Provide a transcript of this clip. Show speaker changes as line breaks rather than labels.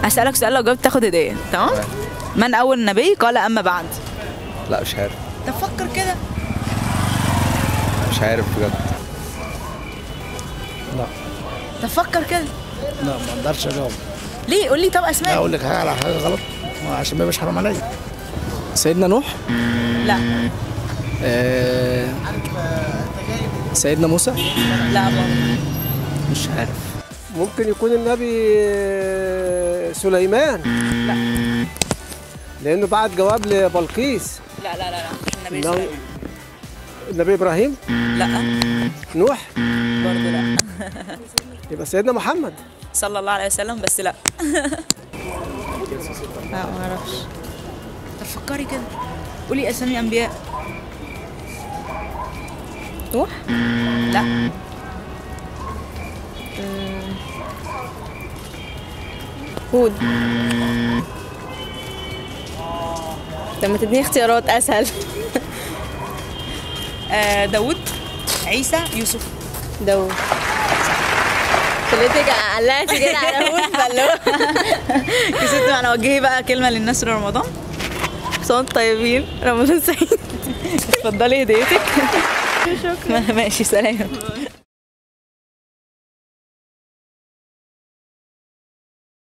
هسألك سؤال لو جاوبت تاخد هدية تمام
تمام.
من أول نبي قال أما بعد
لا مش عارف
طب فكر كده
مش عارف بجد
لا
طب فكر كده
لا ما اقدرش اجاوب
ليه قول لي طب
لا
أسماء
اقول لك حاجه على حاجه غلط عشان ما يبقاش حرام عليا سيدنا نوح
لا
آه سيدنا موسى
لا برضه
مش عارف
ممكن يكون النبي سليمان
لا
لانه بعت جواب لبلقيس
لا لا لا لا مش النبي
لا.
سليمان
النبي ابراهيم
لا
نوح
برضه لا
يبقى سيدنا محمد
صلى الله عليه وسلم بس لا لا ما اعرفش طب فكري كده قولي اسامي انبياء
نوح
لا
هود لما تديني اختيارات اسهل
آه داوود عيسى يوسف
داوود خليتك علقتي كده على هود فاللي
كسبت معنا وجهي بقى كلمه للناس رمضان
صوت طيبين رمضان سعيد
اتفضلي هديتك شكرا ماشي سلام